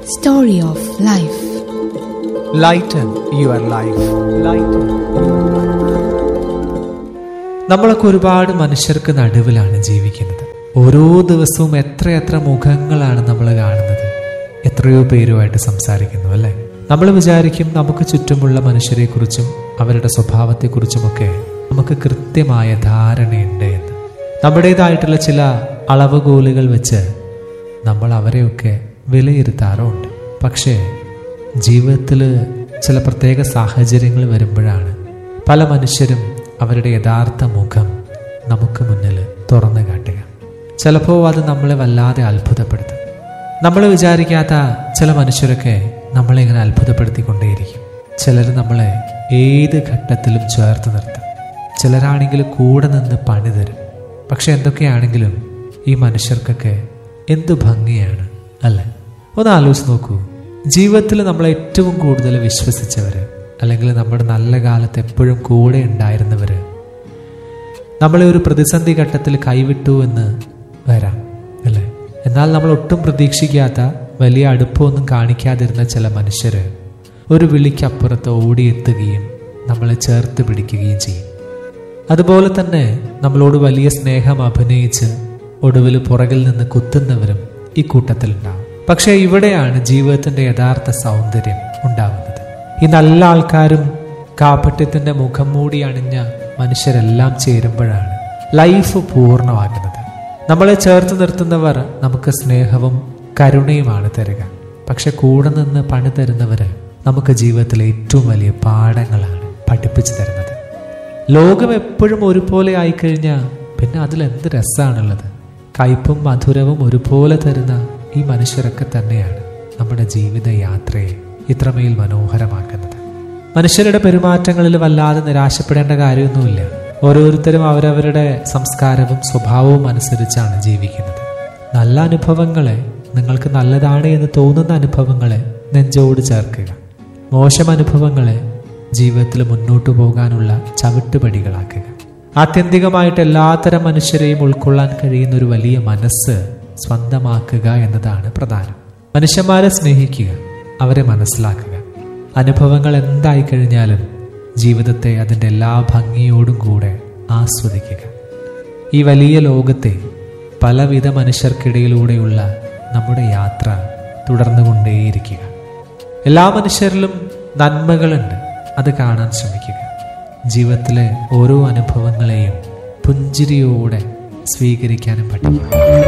Story of Life. Lighten your life lighten നമ്മളൊക്കെ ഒരുപാട് മനുഷ്യർക്ക് നടുവിലാണ് ജീവിക്കുന്നത് ഓരോ ദിവസവും എത്രയെത്ര മുഖങ്ങളാണ് നമ്മൾ കാണുന്നത് എത്രയോ പേരുമായിട്ട് സംസാരിക്കുന്നു അല്ലേ നമ്മൾ വിചാരിക്കും നമുക്ക് ചുറ്റുമുള്ള മനുഷ്യരെക്കുറിച്ചും അവരുടെ സ്വഭാവത്തെക്കുറിച്ചുമൊക്കെ നമുക്ക് കൃത്യമായ ധാരണയുണ്ട് എന്ന് നമ്മുടേതായിട്ടുള്ള ചില അളവുകോലുകൾ വെച്ച് നമ്മൾ അവരെയൊക്കെ വിലയിരുത്താറുണ്ട് പക്ഷേ ജീവിതത്തിൽ ചില പ്രത്യേക സാഹചര്യങ്ങൾ വരുമ്പോഴാണ് പല മനുഷ്യരും അവരുടെ യഥാർത്ഥ മുഖം നമുക്ക് മുന്നിൽ തുറന്നു കാട്ടുക ചിലപ്പോൾ അത് നമ്മളെ വല്ലാതെ അത്ഭുതപ്പെടുത്തും നമ്മൾ വിചാരിക്കാത്ത ചില മനുഷ്യരൊക്കെ നമ്മളെ ഇങ്ങനെ അത്ഭുതപ്പെടുത്തിക്കൊണ്ടേയിരിക്കും ചിലർ നമ്മളെ ഏത് ഘട്ടത്തിലും ചേർത്ത് നിർത്തും ചിലരാണെങ്കിൽ കൂടെ നിന്ന് പണി തരും പക്ഷെ എന്തൊക്കെയാണെങ്കിലും ഈ മനുഷ്യർക്കൊക്കെ എന്തു ഭംഗിയാണ് അല്ലേ ഒന്ന് ആലോചിച്ച് നോക്കൂ ജീവിതത്തിൽ നമ്മൾ ഏറ്റവും കൂടുതൽ വിശ്വസിച്ചവര് അല്ലെങ്കിൽ നമ്മുടെ നല്ല കാലത്ത് എപ്പോഴും കൂടെ ഉണ്ടായിരുന്നവര് നമ്മളെ ഒരു പ്രതിസന്ധി ഘട്ടത്തിൽ കൈവിട്ടു എന്ന് വരാം അല്ലേ എന്നാൽ നമ്മൾ ഒട്ടും പ്രതീക്ഷിക്കാത്ത വലിയ അടുപ്പമൊന്നും കാണിക്കാതിരുന്ന ചില മനുഷ്യര് ഒരു വിളിക്കപ്പുറത്ത് ഓടിയെത്തുകയും നമ്മളെ ചേർത്ത് പിടിക്കുകയും ചെയ്യും അതുപോലെ തന്നെ നമ്മളോട് വലിയ സ്നേഹം അഭിനയിച്ച് ഒടുവിൽ പുറകിൽ നിന്ന് കുത്തുന്നവരും ഈ കൂട്ടത്തിലുണ്ടാവും പക്ഷേ ഇവിടെയാണ് ജീവിതത്തിന്റെ യഥാർത്ഥ സൗന്ദര്യം ഉണ്ടാവുന്നത് ഈ നല്ല ആൾക്കാരും കാപ്പട്യത്തിന്റെ മുഖം മൂടി അണിഞ്ഞ മനുഷ്യരെല്ലാം ചേരുമ്പോഴാണ് ലൈഫ് പൂർണ്ണമാകുന്നത് നമ്മളെ ചേർത്ത് നിർത്തുന്നവർ നമുക്ക് സ്നേഹവും കരുണയുമാണ് തരിക പക്ഷെ കൂടെ നിന്ന് പണി തരുന്നവര് നമുക്ക് ജീവിതത്തിലെ ഏറ്റവും വലിയ പാഠങ്ങളാണ് പഠിപ്പിച്ചു തരുന്നത് ലോകം എപ്പോഴും ഒരുപോലെ ആയിക്കഴിഞ്ഞാൽ പിന്നെ അതിൽ എന്ത് രസമാണുള്ളത് കയ്പും മധുരവും ഒരുപോലെ തരുന്ന ഈ മനുഷ്യരൊക്കെ തന്നെയാണ് നമ്മുടെ ജീവിത യാത്രയെ ഇത്രമേൽ മനോഹരമാക്കുന്നത് മനുഷ്യരുടെ പെരുമാറ്റങ്ങളിൽ വല്ലാതെ നിരാശപ്പെടേണ്ട കാര്യമൊന്നുമില്ല ഓരോരുത്തരും അവരവരുടെ സംസ്കാരവും സ്വഭാവവും അനുസരിച്ചാണ് ജീവിക്കുന്നത് നല്ല അനുഭവങ്ങളെ നിങ്ങൾക്ക് നല്ലതാണ് എന്ന് തോന്നുന്ന അനുഭവങ്ങളെ നെഞ്ചോട് ചേർക്കുക മോശം അനുഭവങ്ങളെ ജീവിതത്തിൽ മുന്നോട്ടു പോകാനുള്ള ചവിട്ടുപടികളാക്കുക ആത്യന്തികമായിട്ട് എല്ലാത്തരം മനുഷ്യരെയും ഉൾക്കൊള്ളാൻ കഴിയുന്ന ഒരു വലിയ മനസ്സ് സ്വന്തമാക്കുക എന്നതാണ് പ്രധാനം മനുഷ്യന്മാരെ സ്നേഹിക്കുക അവരെ മനസ്സിലാക്കുക അനുഭവങ്ങൾ എന്തായി കഴിഞ്ഞാലും ജീവിതത്തെ അതിൻ്റെ എല്ലാ ഭംഗിയോടും കൂടെ ആസ്വദിക്കുക ഈ വലിയ ലോകത്തെ പലവിധ മനുഷ്യർക്കിടയിലൂടെയുള്ള നമ്മുടെ യാത്ര തുടർന്നുകൊണ്ടേയിരിക്കുക എല്ലാ മനുഷ്യരിലും നന്മകളുണ്ട് അത് കാണാൻ ശ്രമിക്കുക ജീവിതത്തിലെ ഓരോ അനുഭവങ്ങളെയും പുഞ്ചിരിയോടെ സ്വീകരിക്കാനും പഠിക്കുക